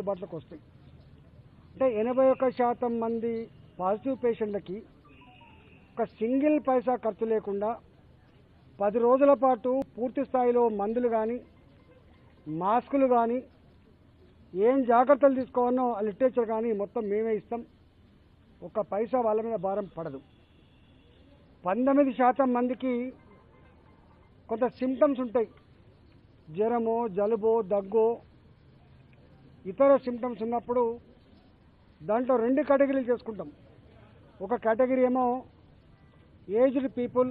అందుబాటులోకి వస్తాయి అంటే ఎనభై ఒక్క శాతం మంది పాజిటివ్ పేషెంట్లకి ఒక సింగిల్ పైసా ఖర్చు లేకుండా పది రోజుల పాటు పూర్తి స్థాయిలో మందులు కానీ మాస్కులు కానీ ఏం జాగ్రత్తలు తీసుకోవాలో ఆ లిటరేచర్ కానీ మొత్తం మేమే ఇస్తాం ఒక పైసా వాళ్ళ మీద భారం పడదు పంతొమ్మిది శాతం మందికి కొంత సిమ్టమ్స్ ఉంటాయి జ్వరమో జలుబో దగ్గో ఇతర సిమ్టమ్స్ ఉన్నప్పుడు దాంట్లో రెండు కేటగిరీలు చేసుకుంటాం ఒక కేటగిరీ ఏమో ఏజ్డ్ పీపుల్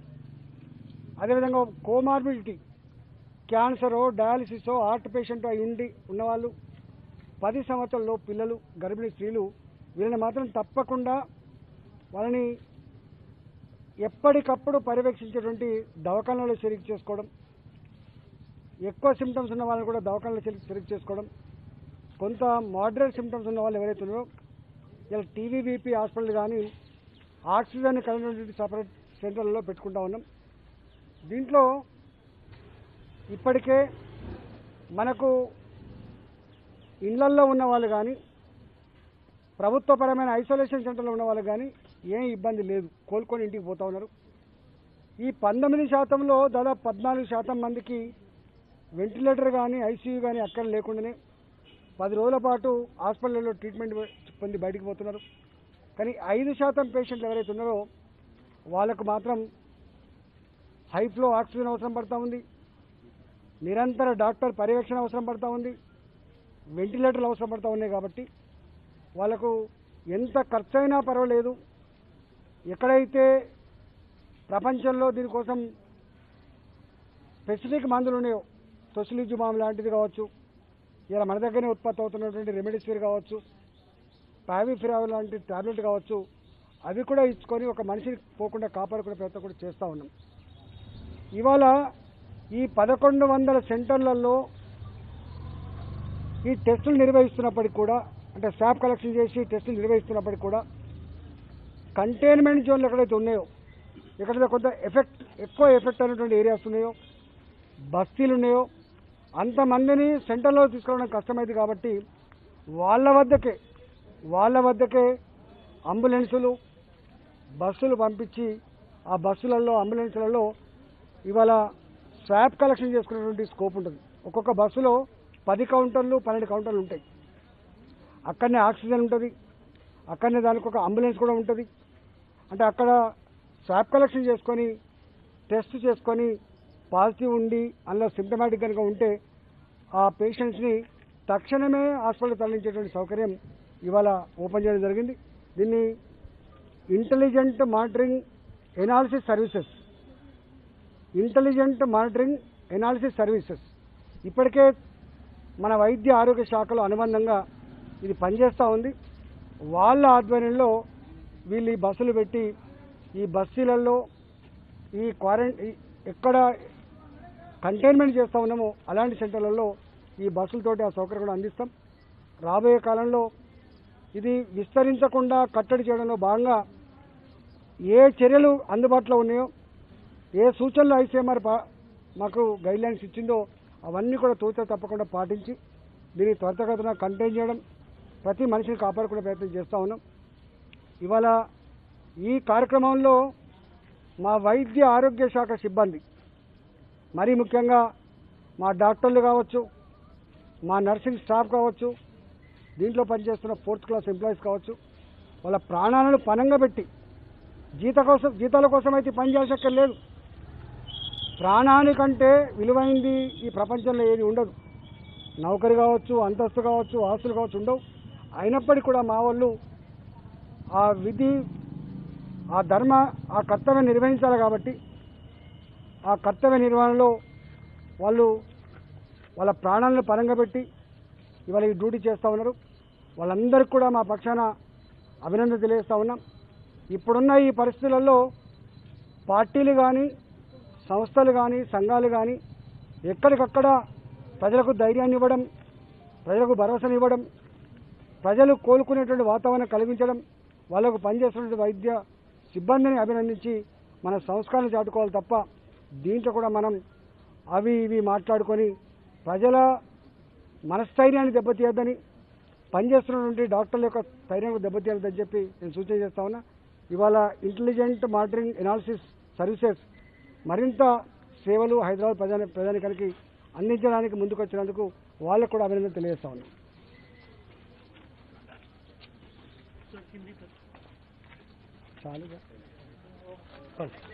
అదేవిధంగా కోమార్బిడిటీ క్యాన్సరో డయాలసిసో హార్ట్ పేషెంట్ అయి ఉండి ఉన్నవాళ్ళు పది సంవత్సరాల్లో పిల్లలు గర్భిణీ స్త్రీలు వీళ్ళని మాత్రం తప్పకుండా వాళ్ళని ఎప్పటికప్పుడు పర్యవేక్షించేటువంటి దవాఖానలో చేరిక చేసుకోవడం ఎక్కువ సిమ్టమ్స్ ఉన్న వాళ్ళని కూడా దవాఖానలో చేరిక చేరిక చేసుకోవడం కొంత మోడరేట్ సిమ్టమ్స్ ఉన్న వాళ్ళు ఎవరైతే ఉన్నారో ఇలా టీవీబీపీ హాస్పిటల్ కానీ ఆక్సిజన్ కలిగినటువంటి సపరేట్ సెంటర్లలో పెట్టుకుంటా ఉన్నాం దీంట్లో ఇప్పటికే మనకు ఇళ్లల్లో ఉన్న వాళ్ళు కానీ ప్రభుత్వపరమైన ఐసోలేషన్ సెంటర్లో ఉన్న వాళ్ళకి కానీ ఏం ఇబ్బంది లేదు కోలుకొని ఇంటికి పోతా ఉన్నారు ఈ పంతొమ్మిది శాతంలో దాదాపు పద్నాలుగు శాతం మందికి వెంటిలేటర్ కానీ ఐసీయూ కానీ అక్కడ లేకుండానే పది రోజుల పాటు హాస్పిటల్లో ట్రీట్మెంట్ పొంది బయటికి పోతున్నారు కానీ ఐదు శాతం పేషెంట్లు ఎవరైతే ఉన్నారో వాళ్ళకు మాత్రం హై ఫ్లో ఆక్సిజన్ అవసరం పడతా ఉంది నిరంతర డాక్టర్ పర్యవేక్షణ అవసరం పడతా ఉంది వెంటిలేటర్లు అవసరం పడతా ఉన్నాయి కాబట్టి వాళ్ళకు ఎంత ఖర్చు అయినా పర్వాలేదు ఎక్కడైతే ప్రపంచంలో దీనికోసం స్పెసిఫిక్ మందులు ఉన్నాయో తొసిలిజుమామ్ లాంటిది కావచ్చు ఇలా మన దగ్గరనే ఉత్పత్తి అవుతున్నటువంటి రెమెడీస్వీర్ కావచ్చు పావిఫిరావ్ లాంటి టాబ్లెట్ కావచ్చు అవి కూడా ఇచ్చుకొని ఒక మనిషిని పోకుండా కాపాడుకునే ప్రయత్నం కూడా చేస్తూ ఉన్నాం ఇవాళ ఈ పదకొండు వందల సెంటర్లలో ఈ టెస్టులు నిర్వహిస్తున్నప్పటికి కూడా అంటే స్టాఫ్ కలెక్షన్ చేసి టెస్టులు నిర్వహిస్తున్నప్పటికి కూడా కంటైన్మెంట్ జోన్లు ఎక్కడైతే ఉన్నాయో ఎక్కడైతే కొంత ఎఫెక్ట్ ఎక్కువ ఎఫెక్ట్ అయినటువంటి ఏరియాస్ ఉన్నాయో బస్తీలు ఉన్నాయో అంతమందిని సెంటర్లో తీసుకురావడం కష్టమైంది కాబట్టి వాళ్ళ వద్దకే వాళ్ళ వద్దకే అంబులెన్సులు బస్సులు పంపించి ఆ బస్సులలో అంబులెన్సులలో ఇవాళ స్వాబ్ కలెక్షన్ చేసుకునేటువంటి స్కోప్ ఉంటుంది ఒక్కొక్క బస్సులో పది కౌంటర్లు పన్నెండు కౌంటర్లు ఉంటాయి అక్కడనే ఆక్సిజన్ ఉంటుంది అక్కడనే దానికి ఒక అంబులెన్స్ కూడా ఉంటుంది అంటే అక్కడ స్వాబ్ కలెక్షన్ చేసుకొని టెస్ట్ చేసుకొని పాజిటివ్ ఉండి అందులో సిమ్టమాటిక్ కనుక ఉంటే ఆ పేషెంట్స్ని తక్షణమే హాస్పిటల్ తరలించేటువంటి సౌకర్యం ఇవాళ ఓపెన్ చేయడం జరిగింది దీన్ని intelligent monitoring analysis services intelligent monitoring analysis services ఇప్పటికే మన వైద్య ఆరోగ్య శాఖలో అనుబంధంగా ఇది పనిచేస్తూ ఉంది వాళ్ళ ఆధ్వర్యంలో వీళ్ళు ఈ బస్సులు పెట్టి ఈ బస్సులలో ఈ క్వారంటీ ఎక్కడ కంటైన్మెంట్ చేస్తూ ఉన్నామో అలాంటి సెంటర్లలో ఈ బస్సులతోటి ఆ సౌకర్యం కూడా అందిస్తాం రాబోయే కాలంలో ఇది విస్తరించకుండా కట్టడి చేయడంలో భాగంగా ఏ చర్యలు అందుబాటులో ఉన్నాయో ఏ సూచనలు ఐసీఎంఆర్ పా మాకు గైడ్లైన్స్ ఇచ్చిందో అవన్నీ కూడా తూచ తప్పకుండా పాటించి దీన్ని త్వరితగతిన కంటైన్ చేయడం ప్రతి మనిషిని కాపాడుకునే ప్రయత్నం చేస్తూ ఉన్నాం ఇవాళ ఈ కార్యక్రమంలో మా వైద్య ఆరోగ్య శాఖ సిబ్బంది మరీ ముఖ్యంగా మా డాక్టర్లు కావచ్చు మా నర్సింగ్ స్టాఫ్ కావచ్చు దీంట్లో పనిచేస్తున్న ఫోర్త్ క్లాస్ ఎంప్లాయీస్ కావచ్చు వాళ్ళ ప్రాణాలను పనంగా పెట్టి జీత కోసం జీతాల కోసం అయితే పని చేయాల్సిన లేదు ప్రాణానికంటే విలువైంది ఈ ప్రపంచంలో ఏది ఉండదు నౌకరి కావచ్చు అంతస్తు కావచ్చు ఆస్తులు కావచ్చు ఉండవు అయినప్పటికీ కూడా మా వాళ్ళు ఆ విధి ఆ ధర్మ ఆ కర్తవ్యం నిర్వహించాలి కాబట్టి ఆ కర్తవ్య నిర్వహణలో వాళ్ళు వాళ్ళ ప్రాణాలను పరంగా పెట్టి ఇవాళ ఈ డ్యూటీ చేస్తూ ఉన్నారు వాళ్ళందరికీ కూడా మా పక్షాన అభినందన తెలియజేస్తూ ఉన్నాం ఇప్పుడున్న ఈ పరిస్థితులలో పార్టీలు కానీ సంస్థలు కానీ సంఘాలు కానీ ఎక్కడికక్కడ ప్రజలకు ధైర్యాన్ని ఇవ్వడం ప్రజలకు భరోసాని ఇవ్వడం ప్రజలు కోలుకునేటువంటి వాతావరణం కలిగించడం వాళ్ళకు పనిచేస్తున్నటువంటి వైద్య సిబ్బందిని అభినందించి మన సంస్కారాన్ని చాటుకోవాలి తప్ప దీంట్లో కూడా మనం అవి ఇవి మాట్లాడుకొని ప్రజల మనస్థైర్యాన్ని దెబ్బతీయద్దని పనిచేస్తున్నటువంటి డాక్టర్ల యొక్క ధైర్యం దెబ్బతీయాలని చెప్పి నేను సూచన చేస్తా ఉన్నా ఇవాళ ఇంటెలిజెంట్ మానిటరింగ్ ఎనాలిసిస్ సర్వీసెస్ మరింత సేవలు హైదరాబాద్ ప్రజా ప్రజానికానికి అందించడానికి ముందుకు వచ్చినందుకు వాళ్ళకు కూడా అభినందన తెలియజేస్తా ఉన్నాం చాలుగా